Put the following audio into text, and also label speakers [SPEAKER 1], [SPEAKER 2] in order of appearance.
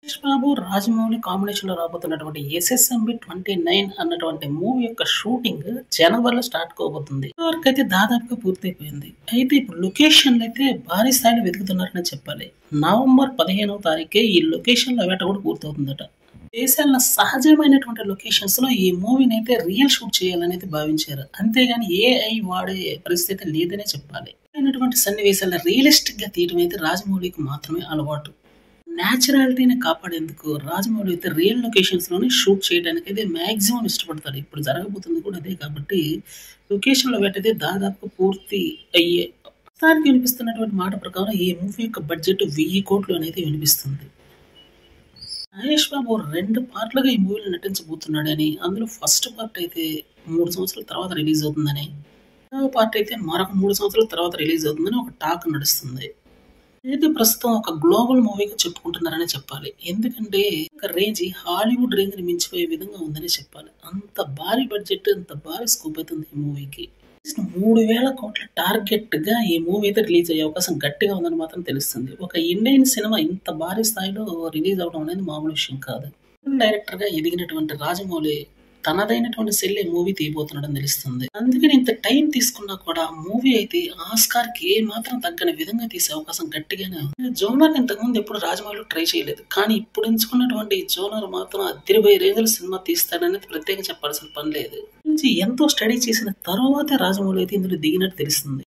[SPEAKER 1] మహేష్ బాబు రాజమౌళి కాంబినేషన్లో రాబోతున్నటువంటి SSMB twenty nine అన్నటువంటి మూవీ యొక్క షూటింగ్ జనవరిలో స్టార్ట్ కాబోతుంది వరకు అయితే దాదాపుగా పూర్తయిపోయింది అయితే ఇప్పుడు లొకేషన్లు అయితే భారీ స్థాయిలో వెతుకుతున్నారని చెప్పాలి నవంబర్ పదిహేనవ తారీఖే ఈ లొకేషన్ల వేట కూడా పూర్తవుతుందట దేశాల్లో సహజమైనటువంటి లొకేషన్స్ లో ఈ మూవీని అయితే రియల్ షూట్ చేయాలనేది భావించారు అంతేగాని ఏఐ వాడే పరిస్థితి లేదనే చెప్పాలి అయినటువంటి సన్నివేశాలను రియలిస్టిక్ గా తీయడం అయితే రాజమౌళికి మాత్రమే అలవాటు న్యాచురాలిటీని కాపాడేందుకు రాజమౌళి అయితే రియల్ లొకేషన్స్ లోనే షూట్ చేయడానికి అయితే మాక్సిమం ఇష్టపడతారు ఇప్పుడు జరగబోతుంది కూడా అదే కాబట్టి లొకేషన్ లో పెట్టయితే దాదాపు పూర్తి అయ్యే ప్రస్తుతానికి వినిపిస్తున్నటువంటి మాట ప్రకారం ఈ మూవీ యొక్క బడ్జెట్ వెయ్యి కోట్లు అనేది వినిపిస్తుంది మహేష్ బాబు రెండు పార్ట్లుగా ఈ మూవీలో నటించబోతున్నాడని అందులో ఫస్ట్ పార్ట్ అయితే మూడు సంవత్సరాల తర్వాత రిలీజ్ అవుతుందని రెండవ పార్ట్ అయితే మరొక మూడు సంవత్సరాల తర్వాత రిలీజ్ అవుతుందని ఒక టాక్ నడుస్తుంది అయితే ప్రస్తుతం ఒక గ్లోబల్ మూవీగా చెప్పుకుంటున్నారని చెప్పాలి ఎందుకంటే ఒక రేంజ్ హాలీవుడ్ రేంజ్ ని మించిపోయే విధంగా ఉందని చెప్పాలి అంత భారీ బడ్జెట్ అంత భారీ స్కోప్ అవుతుంది ఈ మూవీకి మూడు వేల కోట్ల టార్గెట్ గా ఈ మూవీ అయితే రిలీజ్ అయ్యే అవకాశం గట్టిగా ఉందని మాత్రం తెలుస్తుంది ఒక ఇండియన్ సినిమా ఇంత భారీ స్థాయిలో రిలీజ్ అవడం అనేది మామూలు విషయం కాదు డైరెక్టర్ గా ఎదిగినటువంటి రాజమౌళి తనదైనటువంటి సెల్లే మూవీ తీయబోతున్నాడని తెలుస్తుంది అందుకని ఇంత టైం తీసుకున్నా కూడా మూవీ అయితే ఆస్కార్ కి ఏ మాత్రం తగ్గని విధంగా తీసే అవకాశం గట్టిగానే ఉంది జోనర్ ఇంతకుముందు ఎప్పుడు రాజమౌళి ట్రై చేయలేదు కానీ ఇప్పుడు ఎంచుకున్నటువంటి ఈ జోనర్ మాత్రం అదిరిపోయే రేంజ్లో సినిమా తీస్తాడనేది ప్రత్యేకంగా చెప్పాల్సిన పని లేదు నుంచి ఎంతో స్టడీ చేసిన తర్వాతే రాజమౌళి అయితే ఇందులో దిగినట్టు తెలుస్తుంది